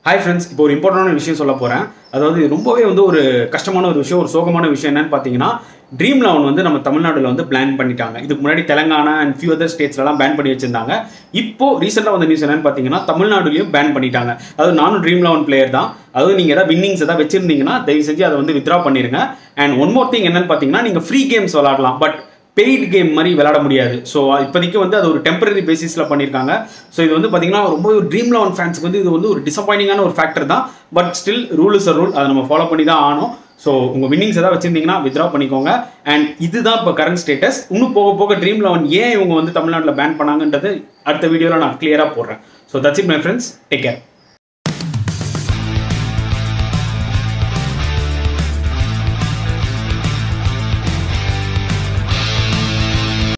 hi friends இப்போ ஒரு இம்பார்ட்டண்டான விஷயம் சொல்ல போகிறேன் அதாவது இது ரொம்பவே வந்து ஒரு கஷ்டமான ஒரு விஷயம் ஒரு சோகமான விஷயம் என்னன்னு பார்த்தீங்கன்னா ட்ரீம் லெவன் வந்து நம்ம தமிழ்நாடுல வந்து பிளான் பண்ணிட்டாங்க இதுக்கு முன்னாடி தெலங்கானா அண்ட் ஃபியூ அதர் ஸ்டேட்ஸ்லாம் பேன் பண்ணி வச்சிருந்தாங்க இப்போ ரீசெண்டாக வந்த நியூஸ் என்னன்னு பார்த்தீங்கன்னா தமிழ்நாடுலையும் பேன் பண்ணிட்டாங்க அதாவது நானும் ட்ரீம் லெவன் பிளேயர் தான் அதாவது நீங்கள் ஏதாவது வின்னிங்ஸ் ஏதாவது வச்சிருந்தீங்கன்னா தயவு செஞ்சு அதை வந்து வித்ரா பண்ணிருங்க அண்ட் ஒன் மோர் திங் என்னன்னு பார்த்தீங்கன்னா நீங்கள் ஃப்ரீ கேம்ஸ் விளாடலாம் பட் பெய்ட் கேம் மாதிரி விளையாட முடியாது ஸோ இப்போதைக்கு வந்து அது ஒரு டெம்பரரி பேசிஸில் பண்ணியிருக்காங்க ஸோ இது வந்து பார்த்தீங்கன்னா ரொம்ப ஒரு ட்ரீம் லெவன் ஃபேன்ஸுக்கு வந்து இது வந்து ஒரு டிசப்பாயிண்டிங்கான ஒரு ஃபேக்டர் தான் but still rule is a rule அதை நம்ம ஃபாலோ பண்ணி தான் ஆனோம் ஸோ உங்கள் வின்னிங்ஸ் ஏதாவது வச்சிருந்தீங்கன்னா வித்ரா பண்ணிக்கோங்க அண்ட் இதுதான் இப்போ கரண்ட் ஸ்டேட்டஸ் இன்னும் போக போக ட்ரீம் லெவன் ஏன் இவங்க வந்து தமிழ்நாட்டில் பேன் பண்ணாங்கன்றது அடுத்த வீடியோவில் நான் கிளியராக போடுறேன் so that's it my friends take care